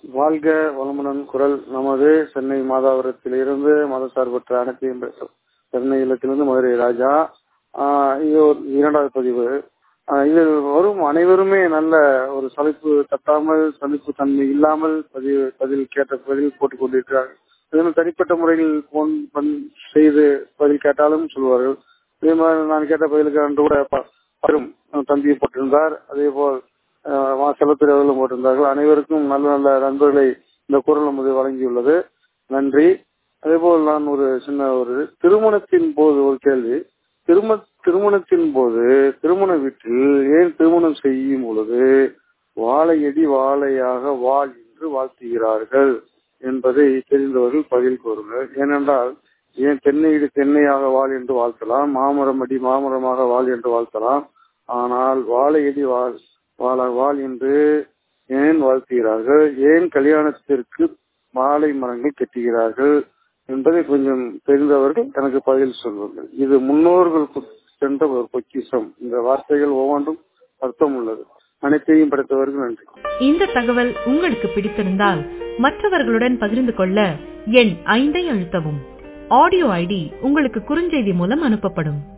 வாழ்க வளமுடன் குரல் நமது சென்னை மாதாபுரத்திலிருந்து மதசார்பற்ற அனைத்தையும் பேசும் சென்னை இல்லத்திலிருந்து மதுரை ராஜா ஆஹ் இது ஒரு இரண்டாவது பதிவு ஆஹ் இதில் வரும் அனைவருமே நல்ல ஒரு சலிப்பு தட்டாமல் சலிப்பு தன்மை இல்லாமல் பதிவு பதில் கேட்ட பதில் போட்டுக் கொண்டிருக்கிறார்கள் இதனால் தனிப்பட்ட முறையில் போன் பண்- செய்து பதில் கேட்டாலும் சொல்வார்கள் இதே மாதிரி நான் கேட்ட பதிலுக்கு அன்று கூட ப- பலரும் தம்பியை போட்டிருந்தார் அதே போல் செல்லத்துறை அவர்களும் போட்டிருந்தார்கள் அனைவருக்கும் நல்ல நல்ல நண்பர்களை இந்த குரல் நமது வழங்கியுள்ளது நன்றி அதேபோல் நான் ஒரு சின்ன ஒரு திருமணத்தின் போது ஒரு கேள்வி திருமண திருமணத்தின் போது திருமண வீட்டில் ஏன் திருமணம் செய்யும் பொழுது வாழையடி வாழையாக வாழ் என்று வாழ்த்துகிறார்கள் என்பதை தெரிந்தவர்கள் பதில் கூறுங்கள் ஏனென்றால் ஏன் தென்னையடி தென்னையாக வாழ் என்று வாழ்த்தலாம் மாமரம் அடி மாமரமாக வாழ் என்று வாழ்த்தலாம் ஆனால் வாழையடி வாழ் வாழ வாழ் என்று ஏன் வாழ்த்துகிறார்கள் ஏன் கல்யாணத்திற்கு மாலை மரங்கள் கட்டுகிறார்கள் என்பதை கொஞ்சம் தெரிந்தவர்கள் எனக்கு பதில் சொல்லுங்கள் இது முன்னோர்களுக்கு சென்ற ஒரு பொக்கிஷம் இந்த வார்த்தைகள் ஒவ்வொன்றும் அர்த்தம் உள்ளது அனைத்தையும் படைத்தவர்கள் நன்றி இந்த தகவல் உங்களுக்கு பிடித்திருந்தால் மற்றவர்களுடன் பகிர்ந்து கொள்ள எண் ஐந்தை அழுத்தவும் ஆடியோ ஐடி உங்களுக்கு குறுஞ்செய்தி மூலம் அனுப்பப்படும்